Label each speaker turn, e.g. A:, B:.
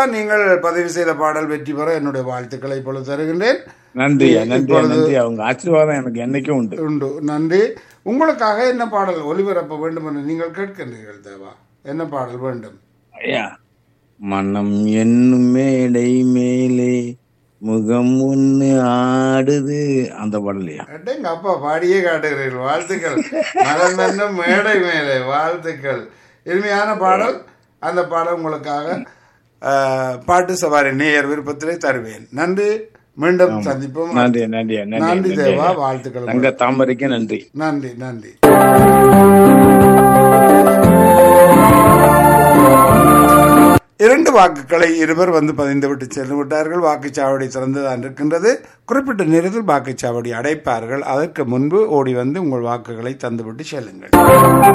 A: நீங்கள் பதிவு செய்த பாடல் வெற்றி பெற என்னுடைய வாழ்த்துக்களை இப்பொழுது தருகின்றேன்
B: நன்றி நன்றி
A: இப்பொழுது-
B: நன்றி அவங்க ஆசீர்வாதம் எனக்கு என்னைக்கும் உண்டு
A: உண்டு நன்றி உங்களுக்காக என்ன பாடல் ஒலிபரப்ப வேண்டும் என்று நீங்கள் கேட்கின்றீர்கள் தேவா என்ன பாடல் வேண்டும்
B: ஐயா மனம் என்னும் மேடை மேலே முகம் ஒண்ணு ஆடுது அந்த பாடலையா
A: எங்க அப்பா பாடியே காட்டுகிறீர்கள் வாழ்த்துக்கள் மனம் என்னும் மேடை மேலே வாழ்த்துக்கள் இனிமையான பாடல் அந்த பாடல் உங்களுக்காக ஆஹ், பாட்டு சவாரி நேயர் விருப்பத்திலே தருவேன் நன்றி மீண்டும் சந்திப்போம்
B: நன்றி நன்றி நன்றி
A: நன்றி
B: நன்றி
A: தேவா
B: ஐயா.
A: வாழ்த்துக்கள்
B: தங்க தாமரைக்கு நன்றி
A: நன்றி நன்றி இரண்டு வாக்குகளை இருவர் வந்து பதிந்துவிட்டு சென்று விட்டார்கள் வாக்குச்சாவடி திறந்துதான் இருக்கின்றது குறிப்பிட்ட நேரத்தில் வாக்குச்சாவடி அடைப்பார்கள் அதற்கு முன்பு ஓடி வந்து உங்கள் வாக்குகளை தந்துவிட்டு செல்லுங்கள்